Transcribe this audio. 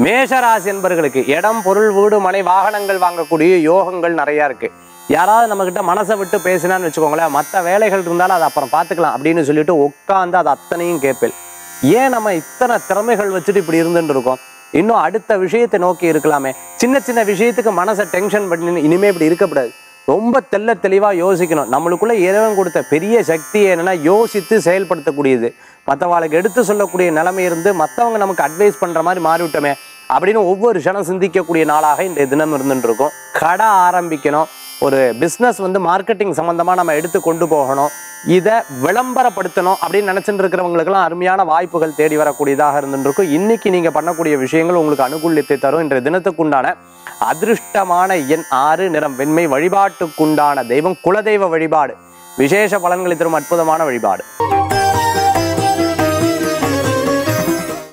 மேஷராசி என்பர்களுக்கு இடம் பொருள் வீடு மனை வாகனங்கள் வாங்கக்கூடிய யோகங்கள் நிறைய இருக்கு யாராவது நம்மக்கிட்ட மனசை விட்டு பேசினான்னு வச்சுக்கோங்களேன் மற்ற வேலைகள் இருந்தாலும் அதை அப்புறம் பார்த்துக்கலாம் அப்படின்னு சொல்லிட்டு உட்காந்து அது அத்தனையும் கேட்பேன் ஏன் நம்ம இத்தனை திறமைகள் வச்சுட்டு இப்படி இருந்துட்டு இருக்கோம் இன்னும் அடுத்த விஷயத்தை நோக்கி இருக்கலாமே சின்ன சின்ன விஷயத்துக்கு மனசை டென்ஷன் பண்ணி இனிமே இப்படி இருக்கக்கூடாது ரொம்ப தெள்ள தெளிவா யோசிக்கணும் நம்மளுக்குள்ள இறைவன் கொடுத்த பெரிய சக்தி என்னன்னா யோசித்து செயல்படுத்தக்கூடியது மற்றவாளுக்கு எடுத்து சொல்லக்கூடிய நிலைமை இருந்து மற்றவங்க நமக்கு அட்வைஸ் பண்ற மாதிரி மாறிவிட்டோமே அப்படின்னு ஒவ்வொரு க்ஷணம் சிந்திக்கக்கூடிய நாளாக இன்றைய தினம் இருந்துட்டு இருக்கும் கடை ஆரம்பிக்கணும் ஒரு பிஸ்னஸ் வந்து மார்க்கெட்டிங் சம்மந்தமாக நம்ம எடுத்து கொண்டு போகணும் இதை விளம்பரப்படுத்தணும் அப்படின்னு நினச்சிட்டு இருக்கிறவங்களுக்கெல்லாம் அருமையான வாய்ப்புகள் தேடி வரக்கூடியதாக இருந்துட்டு இருக்கும் இன்னைக்கு நீங்கள் பண்ணக்கூடிய விஷயங்கள் உங்களுக்கு அனுகூல்யத்தை தரும் இன்றைய தினத்துக்குண்டான அதிருஷ்டமான எண் ஆறு நிறம் வெண்மை வழிபாட்டுக்குண்டான தெய்வம் குலதெய்வ வழிபாடு விசேஷ பலன்களை தரும் அற்புதமான வழிபாடு